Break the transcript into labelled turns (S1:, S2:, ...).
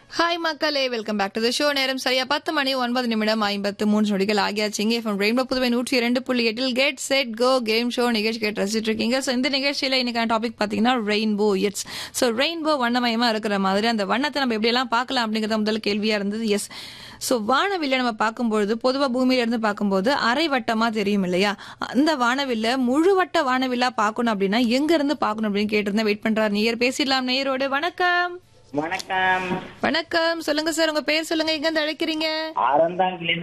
S1: hi மக்களே welcome back to the show நேரம் சரியா பத்து மணி ஒன்பது நிமிடம் ஐம்பத்து மூன்று நொடிகள் ஆகியாச்சுங்க எஃப்எம் ரெயின்போ புதுவை நூற்றி இரண்டு புள்ளி எட்டில் get set go game show நிகழ்ச்சி கேட்டு ரசிச்சுட்டு இருக்கீங்க ஸோ இந்த நிகழ்ச்சியில இன்னைக்கான டாபிக் பார்த்தீங்கன்னா ரெயின்போ இட்ஸ் ஸோ ரெயின்போ வண்ணமயமா இருக்கிற மாதிரி அந்த வண்ணத்தை நம்ம எப்படியெல்லாம் பார்க்கலாம் அப்படிங்கிறத முதல் கேள்வியா இருந்தது எஸ் ஸோ வானவில்லை நம்ம பார்க்கும்பொழுது பொதுவாக பூமியில இருந்து பார்க்கும்போது அரை வட்டமா தெரியும் இல்லையா அந்த வானவில்ல முழுவட்ட வானவில்லா பார்க்கணும் அப்படின்னா எங்க இருந்து பார்க்கணும் அப்படின்னு கேட்டிருந்தேன் வெயிட் பண்றாரு நேயர் பேசிடலாம் நேயரோடு வணக்கம்
S2: வணக்கம்
S1: வணக்கம் சொல்லுங்க சார் உங்க பேர் சொல்லுங்க எங்க இருந்து அழைக்கிறீங்க
S2: அறந்தாங்கிலிருந்து